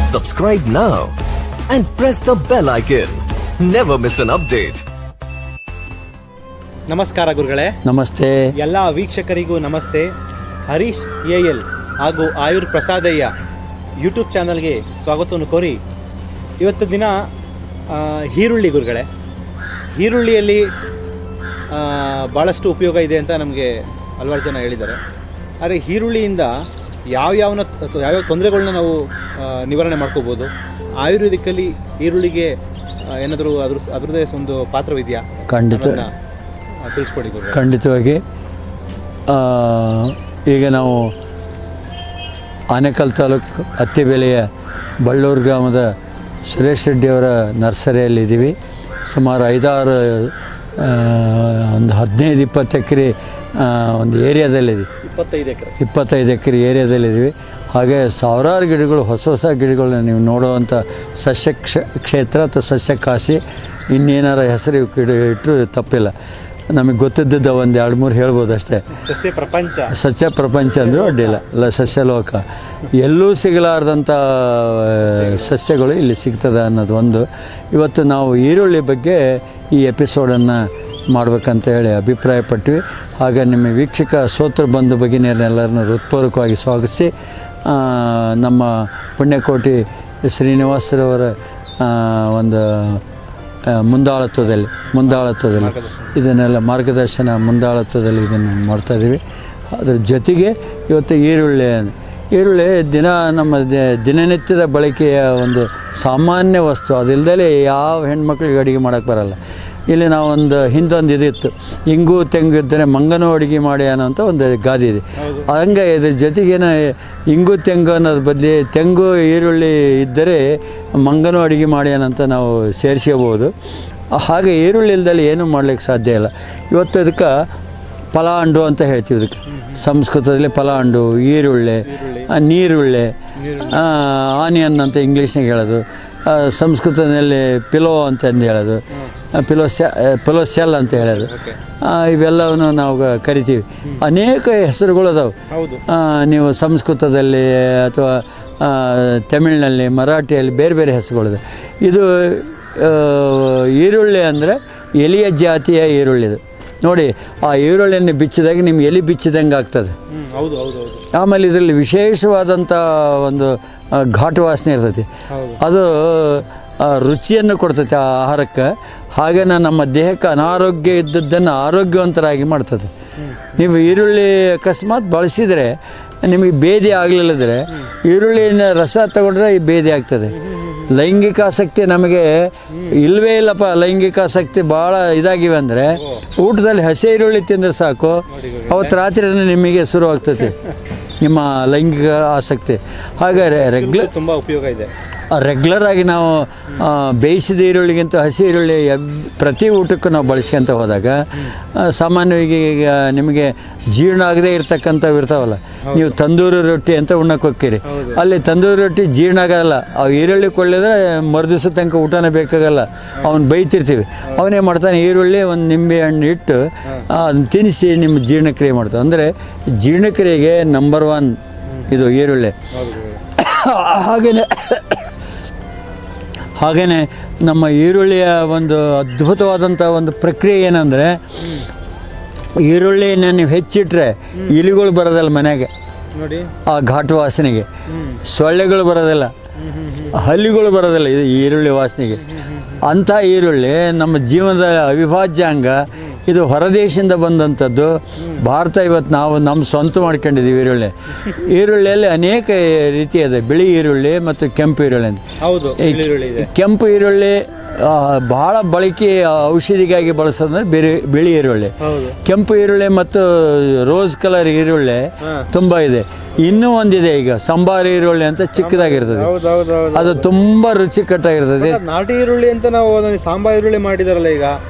Subscribe now and press the bell icon. Never miss an update. ನಮಸ್ಕಾರ ಗುರುಗಳೇ ನಮಸ್ತೆ ಎಲ್ಲ ವೀಕ್ಷಕರಿಗೂ ನಮಸ್ತೆ ಹರೀಶ್ ಎ ಎಲ್ ಹಾಗೂ ಆಯುರ್ ಪ್ರಸಾದಯ್ಯ ಯೂಟ್ಯೂಬ್ ಚಾನಲ್ಗೆ ಸ್ವಾಗತವನ್ನು ಕೋರಿ ಇವತ್ತು ದಿನ ಆ, ಈರುಳ್ಳಿ ಗುರುಗಳೇ ಈರುಳ್ಳಿಯಲ್ಲಿ ಆ, ಭಾಳಷ್ಟು ಉಪಯೋಗ ಇದೆ ಅಂತ ನಮಗೆ ಹಲವಾರು ಜನ ಹೇಳಿದ್ದಾರೆ ಆದರೆ ಈರುಳ್ಳಿಯಿಂದ ಯಾವ್ಯಾವನ ಯಾವ್ಯಾವ ತೊಂದರೆಗಳನ್ನ ನಾವು ಆ, ನಿವಾರಣೆ ಮಾಡ್ಕೋಬೋದು ಆಯುರ್ವೇದಿಕಲ್ಲಿ ಈರುಳ್ಳಿಗೆ ಆ, ಏನಾದರೂ ಅದ್ರ ಅದರದ್ದೇ ಒಂದು ಪಾತ್ರವಿದೆಯಾ ಖಂಡಿತ. ಅನ್ನೋದನ್ನ, ಆ, ತಿಳಿಸ್ಕೊಡಿ ಗುರುಗಳೇ ಖಂಡಿತವಾಗಿ ಆ, ಈಗ ನಾವು ಆನೇಕಲ್ ತಾಲೂಕು ಅತ್ತಿಬೆಲೆಯ ಬಳ್ಳೂರು ಗ್ರಾಮದ ಸುರೇಶ್ ರೆಡ್ಡಿಯವರ ನರ್ಸರಿಯಲ್ಲಿದ್ದೀವಿ ಸುಮಾರು ಐದಾರು ಆ, ಒಂದು ಹದಿನೈದು ಇಪ್ಪತ್ತು ಎಕರೆ ಒಂದು ಏರಿಯಾದಲ್ಲಿದೆ ಇಪ್ಪತ್ತೈದು ಎಕರೆ ಇಪ್ಪತ್ತೈದು ಎಕರೆ ಏರಿಯಾದಲ್ಲಿದ್ದೀವಿ ಹಾಗೆ ಸಾವಿರಾರು ಗಿಡಗಳು ಹೊಸ ಹೊಸ ಗಿಡಗಳನ್ನ ನೀವು ನೋಡುವಂಥ ಸಸ್ಯ ಕ್ಷ ಕ್ಷೇತ್ರ ಅಥವಾ ಸಸ್ಯ ಕಾಶಿ ಇನ್ನೇನಾರ ಹೆಸರು ಇವಕ್ಕೆ ಇಡ ಇಟ್ಟರು ತಪ್ಪಿಲ್ಲ ನಮಗೆ ಗೊತ್ತಿದ್ದದ್ದು ಒಂದು ಎರಡು ಮೂರು ಹೇಳ್ಬೋದು ಅಷ್ಟೇ ಸಸ್ಯ ಪ್ರಪಂಚ ಸಸ್ಯ ಪ್ರಪಂಚ ಅಂದರೂ ಅಡ್ಡಿಲ್ಲ ಅಲ್ಲ ಸಸ್ಯಲೋಕ ಎಲ್ಲೂ ಸಿಗಲಾರ್ದಂಥ ಸಸ್ಯಗಳು ಇಲ್ಲಿ ಸಿಗ್ತದೆ ಅನ್ನೋದು ಒಂದು ಇವತ್ತು ನಾವು ಈರುಳ್ಳಿ ಬಗ್ಗೆ ಈ ಎಪಿಸೋಡನ್ನು ಮಾಡಬೇಕಂತ ಹೇಳಿ ಅಭಿಪ್ರಾಯಪಟ್ವಿ ಹಾಗೆ ನಿಮ್ಮ ವೀಕ್ಷಕ ಸೋತ್ರ ಬಂಧು ಭಗಿನಿಯರನ್ನೆಲ್ಲರನ್ನು ಹೃತ್ಪೂರ್ವಕವಾಗಿ ಸ್ವಾಗತಿಸಿ ಆ, ನಮ್ಮ ಪುಣ್ಯಕೋಟಿ ಶ್ರೀನಿವಾಸರವರ ಆ, ಒಂದು ಆ, ಮುಂದಾಳತ್ವದಲ್ಲಿ ಮುಂದಾಳತ್ವದಲ್ಲಿ ಇದನ್ನೆಲ್ಲ ಮಾರ್ಗದರ್ಶನ ಮುಂದಾಳತ್ವದಲ್ಲಿ ಇದನ್ನು ಮಾಡ್ತಾಯಿದ್ದೀವಿ ಅದ್ರ ಜೊತೆಗೆ ಇವತ್ತು ಈರುಳ್ಳಿ ಈರುಳ್ಳಿ ದಿನ ನಮ್ಮ ದ- ದಿನನಿತ್ಯದ ಬಳಕೆಯ ಒಂದು ಸಾಮಾನ್ಯ ವಸ್ತು ಅದಿಲ್ಲದೆ ಯಾವ ಹೆಣ್ಮಕ್ಳಿಗೆ ಅಡುಗೆ ಮಾಡೋಕ್ಕೆ ಬರಲ್ಲ ಇಲ್ಲಿ ನಾವು ಒಂದು ಹಿಂದೊಂದು ಇದಿತ್ತು ಇಂಗು ತೆಂಗು ಇದ್ದರೆ ಮಂಗನೂ ಅಡುಗೆ ಮಾಡಿ ಅನ್ನೋ ಅಂತ ಒಂದು ಗಾದೆ ಇದೆ ಹಂಗೆ ಇದ್ರ ಜೊತೆಗೇನ ಇಂಗು ತೆಂಗು ಅನ್ನೋದ್ರ ಬದಲಿ ತೆಂಗು ಈರುಳ್ಳಿ ಇದ್ದರೆ ಮಂಗನೂ ಅಡುಗೆ ಮಾಡಿ ಅನ್ನೋಂತ ನಾವು ಸೇರಿಸ್ಕೋಬೋದು ಹಾಗೆ ಈರುಳ್ಳಿ ಇಲ್ದಲ್ಲಿ ಏನೂ ಮಾಡ್ಲಿಕ್ಕೆ ಸಾಧ್ಯ ಇಲ್ಲ ಇವತ್ತು ಇದಕ್ಕೆ ಫಲಾಂಡು ಅಂತ ಹೇಳ್ತೀವಿ ಇದಕ್ಕೆ ಸಂಸ್ಕೃತದಲ್ಲಿ ಫಲಾಂಡು ಈರುಳ್ಳಿ ಆ, ನೀರುಳ್ಳಿ ಆನಿಯನ್ ಅಂತ ಇಂಗ್ಲೀಷ್ನಾಗ ಹೇಳೋದು ಆ, ಸಂಸ್ಕೃತದಲ್ಲಿ ಪಿಲೋ ಅಂತಂದು ಹೇಳೋದು ಆ, ಪಿಲೋ ಸ್ಯಾ ಪಿಲೋ ಸೆಲ್ ಅಂತ ಹೇಳೋದು ಆ, ಇವೆಲ್ಲವನ್ನು ನಾವು ಕರಿತೀವಿ ಅನೇಕ ಹೆಸರುಗಳು ಅದಾವೆ ಹೌದು ಆ, ನೀವು ಸಂಸ್ಕೃತದಲ್ಲಿ ಅಥವಾ ಆ, ತಮಿಳಿನಲ್ಲಿ ಮರಾಠಿಯಲ್ಲಿ ಬೇರೆ ಬೇರೆ ಹೆಸರುಗಳಿದೆ ಇದು ಆ, ಈರುಳ್ಳಿ ಅಂದರೆ ಎಲಿಯ ಜಾತಿಯ ಈರುಳ್ಳಿದು ನೋಡಿ ಆ ಈರುಳ್ಳಿಯನ್ನು ಬಿಚ್ಚಿದಾಗ ನಿಮ್ಗೆ ಎಲಿ ಬಿಚ್ಚಿದಂಗೆ ಆಗ್ತದೆ ಹ್ಮ್ ಹೌದು ಹೌದು ಹೌದು ಆಮೇಲೆ ಇದರಲ್ಲಿ ವಿಶೇಷವಾದಂಥ ಒಂದು ಆ, ಘಾಟು ವಾಸನೆ ಇರ್ತೈತಿ ಹೌದು. ಅದು ಆ, ರುಚಿಯನ್ನು ಕೊಡ್ತೈತೆ ಆ ಆಹಾರಕ್ಕೆ ಹಾಗೆಯೇ ನಮ್ಮ ದೇಹಕ್ಕೆ ಅನಾರೋಗ್ಯ ಇದ್ದದ್ದನ್ನು ಆರೋಗ್ಯವಂತರಾಗಿ ಮಾಡ್ತದೆ ನೀವು ಈರುಳ್ಳಿ ಅಕಸ್ಮಾತ್ ಬಳಸಿದರೆ ನಿಮಗೆ ಭೇದಿ ಆಗಲಿಲ್ಲದ್ರೆ ಈರುಳ್ಳಿನ ರಸ ತಗೊಂಡ್ರೆ ಈ ಭೇದಿ ಆಗ್ತದೆ ಲೈಂಗಿಕ ಆಸಕ್ತಿ ನಮಗೆ ಇಲ್ಲವೇ ಇಲ್ಲಪ್ಪ ಲೈಂಗಿಕ ಆಸಕ್ತಿ ಭಾಳ ಇದಾಗಿವೆ ಅಂದರೆ ಊಟದಲ್ಲಿ ಹಸಿ ಈರುಳ್ಳಿ ತಿಂದರೆ ಸಾಕು ಅವತ್ತು ರಾತ್ರಿನೇ ನಿಮಗೆ ಶುರು ಆಗ್ತೈತಿ ನಿಮ್ಮ ಲೈಂಗಿಕ ಆಸಕ್ತಿ ಹಾಗಾದ್ರೆ ರೆಗ್ಯುಲರ್ ತುಂಬ ಉಪಯೋಗ ಇದೆ ರೆಗ್ಯುಲರ್ ಆಗಿ ನಾವು ಆ, ಬೇಯಿಸಿದ ಈರುಳ್ಳಿಗಿಂತ ಹಸಿ ಈರುಳ್ಳಿ ಎವ್- ಪ್ರತಿ ಊಟಕ್ಕೂ ನಾವು ಬಳಸ್ಕೊಂತ ಹೋದಾಗ ಆ, ಸಾಮಾನ್ಯವಾಗಿ ಈಗ ನಿಮಗೆ ಜೀರ್ಣ ಆಗದೇ ಇರ್ತಕ್ಕಂಥವು ಇರ್ತಾವಲ್ಲ ನೀವು ತಂದೂರಿ ರೊಟ್ಟಿ ಅಂತ ಉಣ್ಣಕ್ಕೆ ಹೋಗ್ತೀರಿ ಅಲ್ಲಿ ತಂದೂರಿ ರೊಟ್ಟಿ ಜೀರ್ಣ ಆಗಲ್ಲ ಆ ಈರುಳ್ಳಿ ಕೊಳ್ಳಿದ್ರೆ ಮರುದಿವಸ ತನಕ ಊಟನೇ ಬೇಕಾಗಲ್ಲ ಅವ್ನು ಬೈತಿರ್ತೀವಿ ಅವನೇ ಮಾಡ್ತಾನೆ ಈರುಳ್ಳಿ ಒಂದು ನಿಂಬೆ ಹಣ್ಣು ಇಟ್ಟು ಅದನ್ನ ತಿನ್ನಿಸಿ ನಿಮ್ಮ ಜೀರ್ಣಕ್ರಿಯೆ ಮಾಡ್ತಾನೆ ಅಂದರೆ ಜೀರ್ಣಕ್ರಿಯೆಗೆ ನಂಬರ್ ಒನ್ ಇದು ಈರುಳ್ಳಿ ಹಾಗೆಯೇ ಹಾಗೆಯೇ ನಮ್ಮ ಈರುಳ್ಳಿಯ ಒಂದು ಅದ್ಭುತವಾದಂಥ ಒಂದು ಪ್ರಕ್ರಿಯೆ ಏನಂದರೆ ಈರುಳ್ಳಿನ ನೀವು ಹೆಚ್ಚಿಟ್ರೆ ಇಲಿಗಳು ಬರೋದಲ್ಲ ಮನೆಗೆ ನೋಡಿ ಆ ಘಾಟು ವಾಸನೆಗೆ ಸೊಳ್ಳೆಗಳು ಬರೋದಿಲ್ಲ ಹಲ್ಲಿಗಳು ಬರೋದಿಲ್ಲ ಇದು ಈರುಳ್ಳಿ ವಾಸನೆಗೆ ಅಂಥ ಈರುಳ್ಳಿ ನಮ್ಮ ಜೀವನದ ಅವಿಭಾಜ್ಯ ಅಂಗ ಇದು ಹೊರದೇಶದಿಂದ ಬಂದಂಥದ್ದು ಭಾರತ ಇವತ್ತು ನಾವು ನಮ್ಮ ಸ್ವಂತ ಮಾಡ್ಕೊಂಡಿದ್ದೀವಿ ಈರುಳ್ಳಿ ಈರುಳ್ಳಿಯಲ್ಲಿ ಅನೇಕ ರೀತಿ ಇದೆ ಬಿಳಿ ಈರುಳ್ಳಿ ಮತ್ತು ಕೆಂಪು ಈರುಳ್ಳಿ ಅಂತ ಹೌದು ಈ ಈರುಳ್ಳಿ ಇದೆ ಕೆಂಪು ಈರುಳ್ಳಿ ಆ, ಬಹಳ ಬಳಕೆ ಔಷಧಿಗಾಗಿ ಬಳಸೋದಂದ್ರೆ ಬೇರೆ ಬಿಳಿ ಈರುಳ್ಳಿ ಹೌದು ಕೆಂಪು ಈರುಳ್ಳಿ ಮತ್ತು ರೋಸ್ ಕಲರ್ ಈರುಳ್ಳಿ ತುಂಬ ಇದೆ ಇನ್ನೂ ಒಂದಿದೆ ಈಗ ಸಂಬಾರ ಈರುಳ್ಳಿ ಅಂತ ಚಿಕ್ಕದಾಗಿರ್ತದೆ ಹೌದು ಹೌದು ಹೌದು ಅದು ತುಂಬ ರುಚಿಕಟ್ಟಾಗಿರ್ತದೆ ಅದ್ ನಾಟಿ ಈರುಳ್ಳಿ ಅಂತ ನಾವು ಅದನ್ನ ಸಾಂಬಾರ್ ಈರುಳ್ಳಿ ಮಾಡಿದಾರಲ್ಲ ಈಗ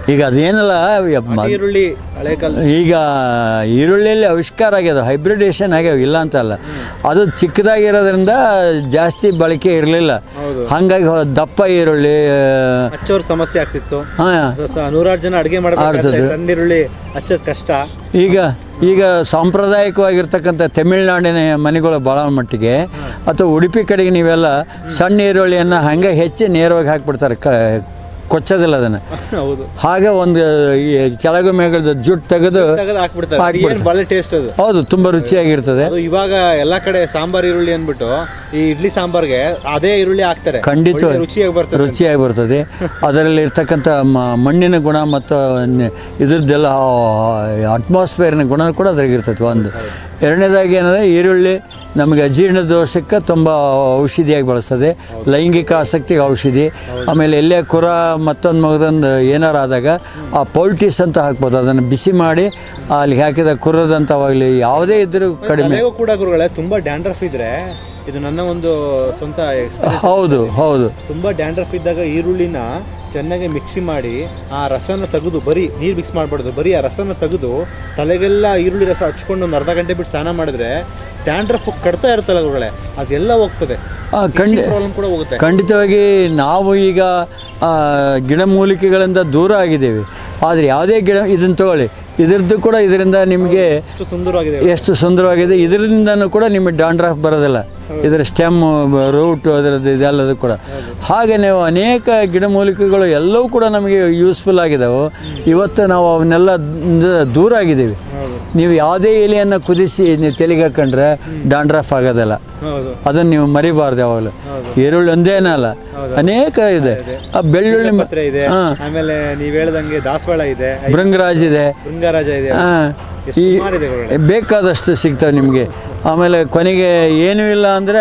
ಈಗ ಅದೇನಲ್ಲ ಯಪ್ಪ, ಮ- ಈರುಳ್ಳಿ ಹಳೆ ಕಾಲ ಈಗ ಈರುಳ್ಳಿಯಲ್ಲಿ ಆವಿಷ್ಕಾರ ಆಗ್ಯದ ಹೈಬ್ರಿಡೇಷನ್ ಆಗ್ಯಾವ ಇಲ್ಲ ಅಂತಲ್ಲ ಅದು ಚಿಕ್ಕದಾಗಿರೋದ್ರಿಂದ ಜಾಸ್ತಿ ಬಳಕೆ ಇರಲಿಲ್ಲ ಹೌದು. ಹಾಗಾಗಿ ಹೊ- ದಪ್ಪ ಈರುಳ್ಳಿ ಹಚ್ಚೋರ್ ಸಮಸ್ಯೆ ಆಗ್ತಿತ್ತು ಹಾಂ ಸ- ಸ- ನೂರಾರು ಜನ ಅಡುಗೆ ಮಾಡಬೇಕಾದ್ರೆ ಆಡ್ತದೆ. ಸಣ್ಣ ಈರುಳ್ಳಿ ಹಚ್ಚೋದು ಕಷ್ಟ ಈಗ ಈಗ ಸಾಂಪ್ರದಾಯಿಕವಾಗಿರ್ತಕ್ಕಂಥ ತಮಿಳ್ನಾಡಿನ ಮನೆಗಳು ಭಾಳ ಮಟ್ಟಿಗೆ ಅಥವಾ ಉಡುಪಿ ಕಡೆಗೆ ನೀವೆಲ್ಲ ಸಣ್ಣ ಈರುಳ್ಳಿಯನ್ನು ಹಾಗೆ ಹೆಚ್ಚಿ ನೇರವಾಗಿ ಹಾಕ್ಬಿಡ್ತಾರೆ ಕ ಕೊಚ್ಚೋದಿಲ್ಲ ಅದನ್ನು ಹೌದು ಹಾಗೆ ಒಂದು ಈ ಕೆಳಗು ಮೇಗದ ಜುಟ್ಟು ತೆಗೆದು ತೆಗೆದು ಹಾಕ್ಬಿಡ್ತಾರೆ ಅದು ಹಾಕ್ಬಿಡ್ತಾರೆ. ಏನ್ ಬಹಳ ಟೇಸ್ಟ್ ಅದು ಹೌದು ತುಂಬ ರುಚಿಯಾಗಿರ್ತದೆ ಅದು ಇವಾಗ ಎಲ್ಲಾ ಕಡೆ ಸಾಂಬಾರ್ ಈರುಳ್ಳಿ ಅಂದ್ಬಿಟ್ಟು ಈ ಇಡ್ಲಿ ಸಾಂಬಾರ್ಗೆ ಅದೇ ಈರುಳ್ಳಿ ಹಾಕ್ತಾರೆ ಖಂಡಿತ ಒಳ್ಳೆ ರುಚಿಯಾಗಿ ಬರ್ತದೆ ರುಚಿಯಾಗಿ ಬರ್ತದೆ ಅದರಲ್ಲಿ ಇರ್ತಕ್ಕಂಥ ಮ- ಮಣ್ಣಿನ ಗುಣ ಮತ್ತು ನ- ಇದ್ರದ್ದೆಲ್ಲ ಅಟ್ಮಾಸ್ಫಿಯರ್ನ ಗುಣ ಕೂಡ ಅದ್ರಾಗ ಇರ್ತೈತೆ ಒಂದು ಎರಡನೇದಾಗಿ ಏನಂದರೆ ಈರುಳ್ಳಿ ನಮಗೆ ಅಜೀರ್ಣ ದೋಷಕ್ಕೆ ತುಂಬ ಔಷಧಿಯಾಗಿ ಬಳಸ್ತದೆ ಲೈಂಗಿಕ ಆಸಕ್ತಿಗೆ ಔಷಧಿ ಆಮೇಲೆ ಎಲ್ಲೇ ಕುರ ಮತ್ತೊಂದು ಮಗದೊಂದು ಏನಾರು ಆದಾಗ ಆ ಪೌಲ್ಟೀಸ್ ಅಂತ ಹಾಕ್ಬೋದು ಅದನ್ನು ಬಿಸಿ ಮಾಡಿ ಅಲ್ಲಿ ಹಾಕಿದ ಕುರದಂಥವಾಗಲಿ ಯಾವುದೇ ಇದ್ರೂ ಕಡಿಮೆ ತಲೆಗೂ ಕೂಡ ಗುರುಗಳೇ ತುಂಬಾ ಡ್ಯಾಂಡ್ರಫ್ ಇದ್ರೆ ಇದು ನನ್ನ ಒಂದು ಸ್ವಂತ experience. ಹೌದು ಹೌದು ತುಂಬಾ ಡ್ಯಾಂಡ್ರಫ್ ಇದ್ದಾಗ ಈರುಳ್ಳಿನ ಚೆನ್ನಾಗಿ ಮಿಕ್ಸಿ ಮಾಡಿ ಆ ರಸನ ತೆಗೆದು ಬರೀ ನೀರು ಮಿಕ್ಸ್ ಮಾಡಬಾರ್ದು ಬರೀ ಆ ರಸನ ತೆಗೆದು ತಲೆಗೆಲ್ಲ ಈರುಳ್ಳಿ ರಸ ಹಚ್ಕೊಂಡು ಒಂದು ಅರ್ಧ ಗಂಟೆ ಬಿಟ್ಟು ಸ್ನಾನ ಮಾಡಿದ್ರೆ ಡ್ಯಾಂಡ್ರಫ್ ಕಡ್ತಾ ಇರುತ್ತಲ್ಲ ಗುರುಗಳೇ ಅದೆಲ್ಲ ಹೋಗ್ತದೆ ಆ, ಖಂಡಿ ಪ್ರಾಬ್ಲಮ್ ಕೂಡ ಹೋಗುತ್ತೆ ಖಂಡಿತವಾಗಿ ನಾವು ಈಗ ಆ, ಗಿಡಮೂಲಿಕೆಗಳಿಂದ ದೂರ ಆಗಿದ್ದೇವೆ ಆದರೆ ಯಾವುದೇ ಗಿಡ ಇದನ್ನು ತಗೊಳ್ಳಿ ಇದರದ್ದು ಕೂಡ ಇದರಿಂದ ನಿಮಗೆ ಎಷ್ಟು ಸುಂದರವಾಗಿದೆ ಎಷ್ಟು ಸುಂದರವಾಗಿದೆ ಇದರಿಂದನೂ ಕೂಡ ನಿಮಗೆ ಡಾಂಡ್ರಾಫ್ ಬರೋದಿಲ್ಲ ಇದರ ಸ್ಟೆಮ್ ರೂಟ್ ಅದರದ್ದು ಇದೆಲ್ಲದು ಕೂಡ ಹಾಗೆ ನೀವು ಅನೇಕ ಗಿಡಮೂಲಿಕೆಗಳು ಎಲ್ಲವೂ ಕೂಡ ನಮಗೆ ಯೂಸ್ಫುಲ್ ಆಗಿದ್ದಾವೆ ಇವತ್ತು ನಾವು ಅವನ್ನೆಲ್ಲ ದ- ದೂರ ಆಗಿದ್ದೀವಿ ಹೌದು ನೀವು ಯಾವುದೇ ಎಲೆಯನ್ನು ಕುದಿಸಿ ನೀವು ತಲೆಗೆ ಹಾಕೊಂಡ್ರೆ ಡಾಂಡ್ರಾಫ್ ಆಗೋದಿಲ್ಲ ಹೌದು ಅದನ್ನು ನೀವು ಮರಿಬಾರ್ದು ಯಾವಾಗಲೂ ಈರುಳ್ಳಿ ಒಂದೇನಲ್ಲ ಅನೇಕ ಇದೆ ಆ ಬೆಳ್ಳುಳ್ಳಿ ಮ- ಪತ್ರೆ ಇದೆ ಹಾ. ಆಮೇಲೆ ನೀವ್ ಹೇಳ್ದಂಗೆ ದಾಸವಾಳ ಇದೆ ಭೃಂಗರಾಜ್ ಇದೆ ಭೃಂಗರಾಜ ಇದೆ ಆ, ಎಷ್ಟು ಈ ಸುಮಾರು ಇದೆ ಗುರುಗಳೇ. ಬೇಕಾದಷ್ಟು ಸಿಗ್ತವೆ ನಿಮಗೆ ಆಮೇಲೆ ಕೊನೆಗೆ ಏನೂ ಇಲ್ಲ ಅಂದರೆ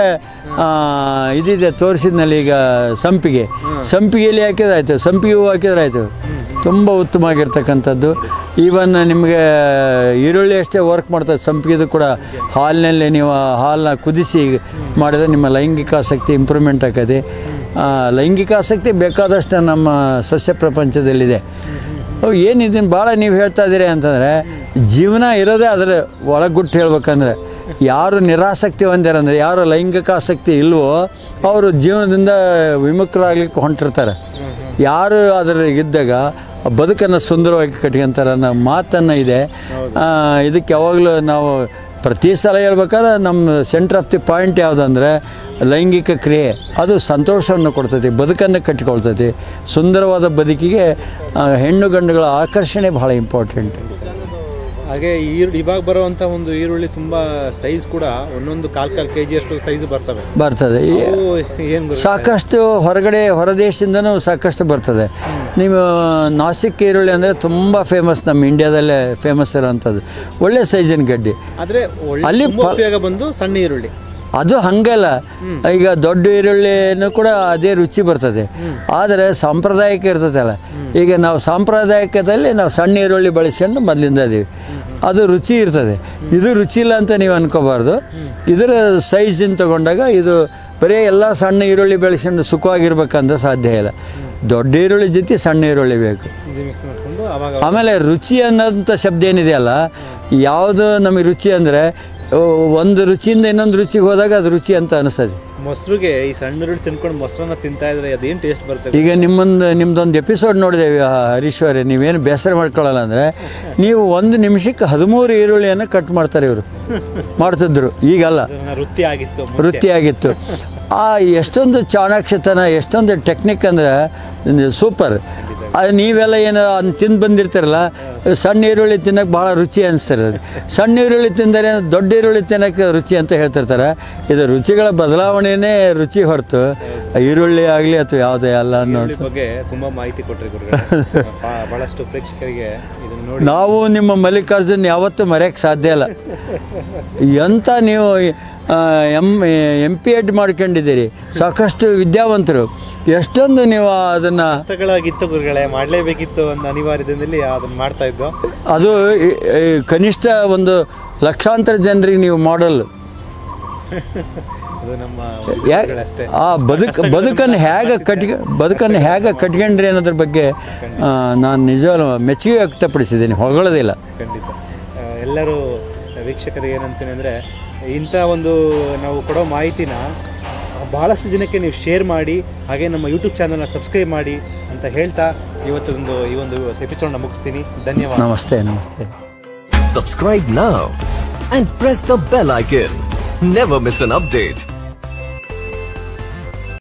ಇದಿದೆ ತೋರಿಸಿದ್ನಲ್ಲಿ ಈಗ ಸಂಪಿಗೆ ಸಂಪಿಗೆಯಲ್ಲಿ ಹಾಕಿದ್ರೆ ಆಯಿತು ಸಂಪಿಗೆ ಹೂವು ಹಾಕಿದ್ರೆ ಆಯಿತು ತುಂಬ ಉತ್ತಮವಾಗಿರ್ತಕ್ಕಂಥದ್ದು ಈವನ್ ನಿಮಗೆ ಈರುಳ್ಳಿ ಅಷ್ಟೇ ವರ್ಕ್ ಮಾಡ್ತದೆ ಸಂಪಿಗೆದು ಕೂಡ ಹಾಲಿನಲ್ಲಿ ನೀವು ಹಾಲನ್ನ ಕುದಿಸಿ ಮಾಡಿದ್ರೆ ನಿಮ್ಮ ಲೈಂಗಿಕ ಆಸಕ್ತಿ ಇಂಪ್ರೂವ್ಮೆಂಟ್ ಆಕತಿ ಆ, ಲೈಂಗಿಕ ಆಸಕ್ತಿ ಬೇಕಾದಷ್ಟು ನಮ್ಮ ಸಸ್ಯ ಪ್ರಪಂಚದಲ್ಲಿದೆ ಅವು ಏನಿದನ್ನು ಭಾಳ ನೀವು ಹೇಳ್ತಾ ಇದ್ದೀರಿ ಅಂತಂದರೆ ಜೀವನ ಇರೋದೇ ಅದರ ಒಳಗುಟ್ಟು ಹೇಳ್ಬೇಕಂದ್ರೆ ಯಾರು ನಿರಾಸಕ್ತಿ ಹೊಂದ್ಯಾರಂದ್ರೆ ಯಾರು ಲೈಂಗಿಕ ಆಸಕ್ತಿ ಇಲ್ವೋ ಅವರು ಜೀವನದಿಂದ ವಿಮುಖರಾಗ್ಲಿಕ್ಕೆ ಹೊಂಟಿರ್ತಾರೆ ಯಾರು ಅದರ ಇದ್ದಾಗ ಬದುಕನ್ನು ಸುಂದರವಾಗಿ ಕಟ್ಕೊಂತಾರೆ ಅನ್ನೋ ಮಾತನ್ನು ಇದೆ ಆ, ಇದಕ್ಕೆ ಯಾವಾಗಲೂ ನಾವು ಪ್ರತಿ ಸಲ ಹೇಳ್ಬೇಕಾದ್ರೆ ನಮ್ಮ ಸೆಂಟ್ರ್ ಆಫ್ ದಿ ಪಾಯಿಂಟ್ ಯಾವುದಂದ್ರೆ ಲೈಂಗಿಕ ಕ್ರಿಯೆ ಅದು ಸಂತೋಷವನ್ನು ಕೊಡ್ತೈತಿ ಬದುಕನ್ನು ಕಟ್ಟಿಕೊಳ್ತೈತಿ ಸುಂದರವಾದ ಬದುಕಿಗೆ ಆ, ಹೆಣ್ಣು ಗಂಡುಗಳ ಆಕರ್ಷಣೆ ಬಹಳ ಇಂಪಾರ್ಟೆಂಟ್ ಹಾಗೆ ಈರುಳ್ಳಿ ಇವಾಗ ಬರುವಂತ ಒಂದು ಈರುಳ್ಳಿ ತುಂಬಾ ಸೈಜ್ ಕೂಡ ಒಂದೊಂದು ಕಾಲ್ ಕಾಲ್ ಕೆ ಜಿ ಅಷ್ಟು ಸೈಜ್ ಬರ್ತವೆ ಬರ್ತದೆ ಈ- ಅವು ಏನ್ ಗುರು? ಸಾಕಷ್ಟು ಹೊರಗಡೆ ಹೊರದೇಶದಿಂದನೂ ಸಾಕಷ್ಟು ಬರ್ತದೆ ನೀವು ನಾಸಿಕ್ ಈರುಳ್ಳಿ ಅಂದರೆ ತುಂಬ ಫೇಮಸ್ ನಮ್ಮ ಇಂಡಿಯಾದಲ್ಲೇ ಫೇಮಸ್ ಇರೋವಂಥದ್ದು ಒಳ್ಳೆ ಸೈಜಿನ ಗಡ್ಡಿ ಆದ್ರೆ ಒಳ್ಳೆ ಅಲ್ಲಿ ತುಂಬಾ ಪ- ಉಪಯೋಗ ಬಂದು ಸಣ್ಣ ಈರುಳ್ಳಿ ಅದು ಹಂಗಲ್ಲ ಈಗ ದೊಡ್ಡ ಈರುಳ್ಳಿನೂ ಕೂಡ ಅದೇ ರುಚಿ ಬರ್ತದೆ ಆದರೆ ಸಾಂಪ್ರದಾಯಿಕ ಇರ್ತದಲ್ಲ ಈಗ ನಾವು ಸಾಂಪ್ರದಾಯಿಕದಲ್ಲಿ ನಾವು ಸಣ್ಣ ಈರುಳ್ಳಿ ಬಳಸ್ಕೊಂಡು ಮೊದಲಿಂದ ಇದೀವಿ ಅದು ರುಚಿ ಇರ್ತದೆ ಇದು ರುಚಿ ಇಲ್ಲ ಅಂತ ನೀವು ಅನ್ಕೋಬಾರ್ದು ಇದರ ಸೈಜಿನ ತಗೊಂಡಾಗ ಇದು ಬರೀ ಎಲ್ಲ ಸಣ್ಣ ಈರುಳ್ಳಿ ಬೆಳೆಸ್ಕೊಂಡು ಸುಖವಾಗಿರ್ಬೇಕಂತ ಸಾಧ್ಯ ಇಲ್ಲ ದೊಡ್ಡ ಈರುಳ್ಳಿ ಜೊತೆ ಸಣ್ಣ ಈರುಳ್ಳಿ ಬೇಕು ಇದು ಮಿಕ್ಸ್ ಮಾಡ್ಕೊಂಡು ಅವಾಗ ಆಮೇಲೆ ರುಚಿ ಅನ್ನೋಂಥ ಶಬ್ದ ಏನಿದೆಯಲ್ಲ ಯಾವುದು ನಮಗೆ ರುಚಿ ಅಂದರೆ ಒಂದು ರುಚಿಯಿಂದ ಇನ್ನೊಂದು ರುಚಿಗೆ ಹೋದಾಗ ಅದು ರುಚಿ ಅಂತ ಅನಿಸ್ತದೆ ಮೊಸರುಗೆ ಈ ಸಣ್ಣ ಈರುಳ್ಳಿ ತಿನ್ಕೊಂಡು ಮೊಸರನ್ನ ತಿಂತಾ ಇದ್ರೆ ಅದೇನ್ ಟೇಸ್ಟ್ ಬರ್ತದೆ ಈಗ ನಿಮ್ಮೊಂದು ನಿಮ್ದೊಂದು ಎಪಿಸೋಡ್ ನೋಡಿದ್ದೇವೆ ಹರೀಶ್ವರಿ ನೀವೇನು ಬೇಸರ ಮಾಡ್ಕೊಳ್ಳಲ್ಲ ಅಂದರೆ ನೀವು ಒಂದು ನಿಮಿಷಕ್ಕೆ ಹದಿಮೂರು ಈರುಳ್ಳಿಯನ್ನು ಕಟ್ ಮಾಡ್ತಾರೆ ಇವರು ಮಾಡ್ತಿದ್ರು ಈಗಲ್ಲ ಅದನ್ನ ವೃತ್ತಿ ಆಗಿತ್ತು ವೃತ್ತಿಯಾಗಿತ್ತು ಆ ಎಷ್ಟೊಂದು ಚಾಣಾಕ್ಷತನ ಎಷ್ಟೊಂದು ಟೆಕ್ನಿಕ್ ಅಂದರೆ ಸೂಪರ್ ಅದು ನೀವೆಲ್ಲ ಏನು ಅದನ್ನ ತಿಂದು ಬಂದಿರ್ತೀರಲ್ಲ ಸಣ್ಣ ಈರುಳ್ಳಿ ತಿನ್ನೋಕೆ ಭಾಳ ರುಚಿ ಅನಿಸ್ತಾರೆ ಅದು ಸಣ್ಣ ಈರುಳ್ಳಿ ತಿಂದರೆ ದೊಡ್ಡ ಈರುಳ್ಳಿ ತಿನ್ನೋಕ್ಕೆ ರುಚಿ ಅಂತ ಹೇಳ್ತಿರ್ತಾರೆ ಇದು ರುಚಿಗಳ ಬದಲಾವಣೆಯೇ ರುಚಿ ಹೊರತು ಈರುಳ್ಳಿ ಆಗಲಿ ಅಥವಾ ಯಾವುದೇ ಅಲ್ಲ ಅನ್ನೋ ಈರುಳ್ಳಿ ಬಗ್ಗೆ ತುಂಬಾ ಮಾಹಿತಿ ಕೊಟ್ರಿ ಗುರುಗಳೇ ಬಾ- ಬಹಳಷ್ಟು ಪ್ರೇಕ್ಷಕರಿಗೆ ಇದನ್ನ ನೋಡಿ ನಾವು ನಿಮ್ಮ ಮಲ್ಲಿಕಾರ್ಜುನ್ ಯಾವತ್ತೂ ಮರೆಯೋಕ್ಕೆ ಸಾಧ್ಯ ಇಲ್ಲ ಎಂಥ ನೀವು ಎಮ್ ಎಮ್ ಪಿ ಎಡ್ ಮಾಡ್ಕೊಂಡಿದ್ದೀರಿ ಸಾಕಷ್ಟು ವಿದ್ಯಾವಂತರು ಎಷ್ಟೊಂದು ನೀವು ಅದನ್ನು ಕಷ್ಟಗಳಾಗಿತ್ತು ಗುರುಗಳೇ ಮಾಡ್ಲೇಬೇಕಿತ್ತು ಅನ್ನೋ ಅನಿವಾರ್ಯದಲ್ಲಿ ಅದನ್ನ ಮಾಡ್ತಾ ಇದ್ದು ಅದು ಈ- ಈ ಕನಿಷ್ಠ ಒಂದು ಲಕ್ಷಾಂತರ ಜನರಿಗೆ ನೀವು ಮಾಡಲ್ ಅದು ನಮ್ಮ ಯಾ ಅಷ್ಟೇ ಆ ಬದುಕು ಬದುಕನ್ನು ಹೇಗೆ ಕಟ್ಗೆ ಬದುಕನ್ನು ಹೇಗೆ ಕಟ್ಕೊಂಡ್ರಿ ಅನ್ನೋದ್ರ ಬಗ್ಗೆ ಆ, ನಾನು ನಿಜವಾಗ್ಲೂ ಮೆಚ್ಚುಗೆ ವ್ಯಕ್ತಪಡಿಸಿದ್ದೀನಿ ಹೊಗಳೋದಿಲ್ಲ ಖಂಡಿತ ಆ, ಎಲ್ಲರೂ ವೀಕ್ಷಕರಿಗೆ ಏನಂತೀನಿ ಅಂದರೆ ಇಂಥ ಒಂದು ನಾವು ಕೊಡೋ ಮಾಹಿತಿನ ಭಾಳಷ್ಟು ಜನಕ್ಕೆ ನೀವು ಶೇರ್ ಮಾಡಿ ಹಾಗೆ ನಮ್ಮ ಯೂಟ್ಯೂಬ್ ಚಾನಲ್ನ ಸಬ್ಸ್ಕ್ರೈಬ್ ಮಾಡಿ ಅಂತ ಹೇಳ್ತಾ ಇವತ್ತೊಂದು ಈ ಒಂದು ಎಪಿಸೋಡ್ನ ಮುಗಿಸ್ತೀನಿ ಧನ್ಯವಾದ ನಮಸ್ತೆ ನಮಸ್ತೆ Subscribe now and press the bell icon. Never miss an update.